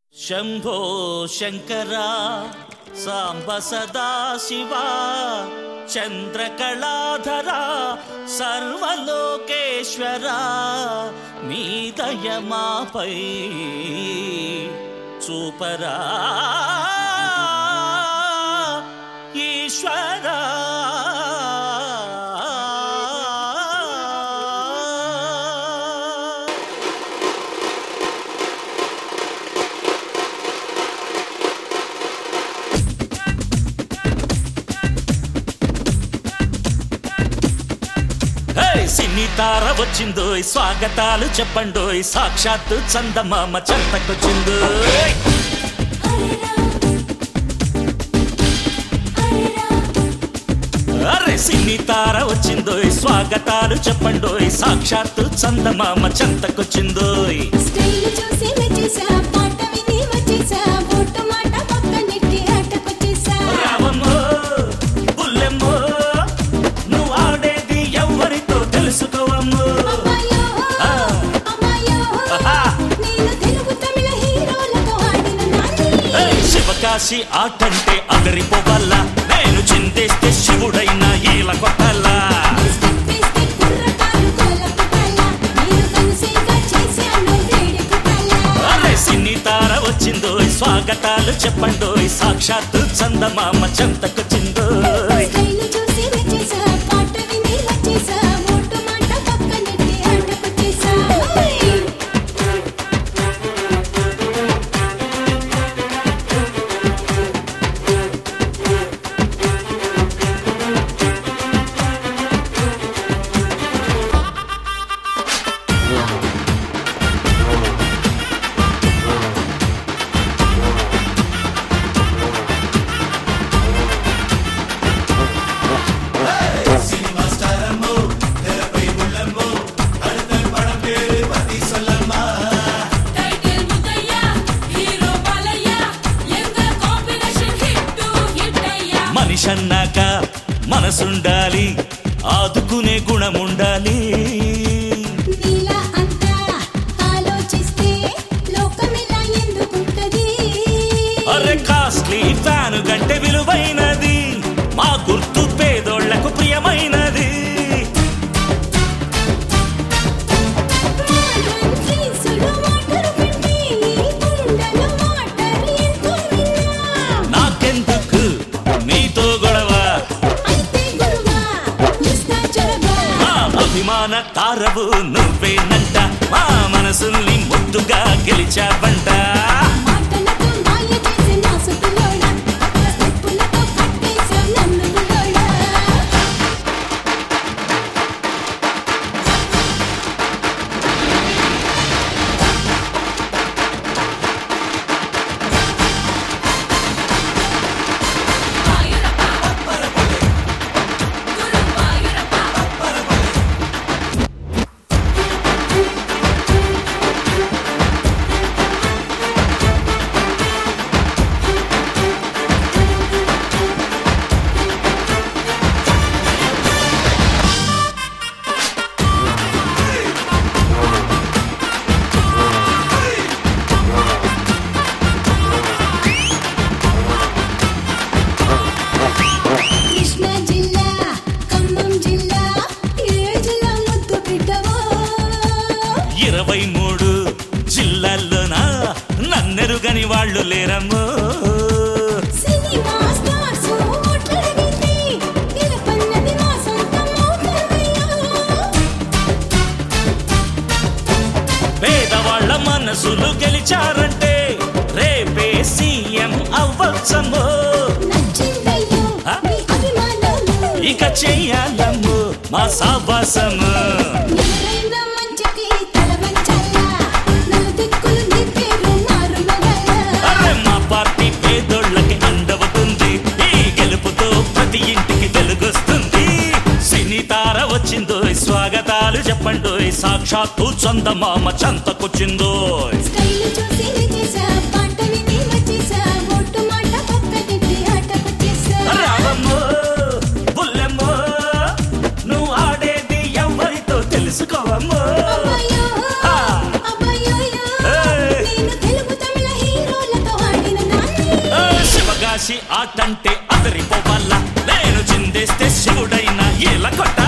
శంభో శంకర సాంబ సదా శివ చంద్రకళాధర సర్వలోకేశ్వర మీ దయమాపై చూపరా ఈశ్వరా హే, సిన్ని తార వచ్చిందోయ్ స్వాగతాలు చెప్పండోయ్ సాక్షాత్తు చందమామ చెంతకొచ్చిందో అరే సిన్ని తార వచ్చిందోయ్ స్వాగతాలు చెప్పండోయ్ సాక్షాత్తు చందమామ చెంతకొచ్చిందోయ్ స్టైల్ చూసి మెచ్చేసా పాట విని వచ్చేసా బొట్టు మాట పక్క నెట్టి ఆటకొచ్చేసా రావమ్మో బుల్లెమ్మో నువ్వు ఆడేది ఎవరితో తెలుసుకోవమ్మో అమ్మాయో ఆ. అమ్మాయో ఆహా. నేను తెలుగు తమిళ హీరోలతో ఆడిన నాన్ని ఏయ్, శివకాశి ఆటంటే అదరిపోవల్ల నేను చిందేస్తే శివుడైనా ఈల కొట్టల్లా స్టెప్ వేస్తే కుర్రకారు కోలపుటాల నేను కనుసేగా చేశాను వేడుకుటాల అరే సిన్ని తార వచ్చిందో స్వాగతాలు చెప్పండో సాక్షాత్తు చందమామ చెంతకొచ్చిందో స్టైల్ చూసి మెచ్చేసా పాట విని వచ్చేసా బొట్టు మాట పక్క నెట్టి ఆటకొచ్చేసా టైటిల్ ముద్దయ్య హీరో బాలయ్య ఎంగ కాంబినేషన్ హిట్ హిట్ అయ్యా మనిషన్నాక మనసుండాలి ఆదుకునే గుణముండాలి నీలా అంతా ఆలోచిస్తే లోకమిలా ఎందుకుంటది అరే కాస్ట్లీ ఫ్యాను గంటే విలువైనది మా గుర్తు పేదోళ్లకు ప్రియమైనది మాటలు ఫీసులు వాటర్ పెట్టి గుండెలు వాటర్ ఎంతో విన్నా నాకెందుకు నీతో గొడవ అయితే గురువా ఇస్తా చొరవ మా అభిమాన తారవు నువ్వేనంట మా మనసుల్ని ముద్దుగా గెలిచావంట మాటలతో మాయ చేసి నా సుతులోడ కొత్త స్టెప్పులతో కట్టేశాం నన్ను గులోడ కృష్ణా జిల్లా ఖమ్మం జిల్లా ఏ జిల్లా ముద్దు బిడ్డవో ఇరవై మూడు జిల్లాల్లోన నన్నెరుగని వాళ్ళు లేరమ్మో సినిమా స్టార్స్ ఓట్లడిగితే గెలుపన్నది మా సొంతం అవుతుందయ్యో పేదవాళ్ల మనసులు గెలిచారంటే రేపే సీఎం అవ్వచ్చమ్మో నచ్చిందయ్యో మీ అభిమానము ఇక చెయ్యాలమ్ము మా సావాసము ఎవరైనా మంచికి తల వంచాలా నలు దిక్కులు నీ పేరు మారు అరే మా పార్టీ పేదోళ్ళకి అండవుతుంది ఈ గెలుపుతో ప్రతి ఇంటికి వెలుగొస్తుంది సినీ తార వచ్చిందో స్వాగతాలు చెప్పండో సాక్షాత్తు చందమామ చంతకొచ్చిందో స్టైల్ చూసి చేసా పాట విని వచ్చేసా ఒట్టు మాట పక్క నెట్టి ఆటకొచ్చేసా రావమ్మో బుల్లెమ్మో నువ్వు ఆడేది ఎవరితో తెలుసుకోవమ్మో అబ్బాయో ఆ. అబ్బాయోయో ఏయ్. నేను తెలుగు తమిళ హీరోల మనిషి ఆటంటే అదరిపోవాలా నేను చిందేస్తే శివుడైనా ఎలా కొట్ట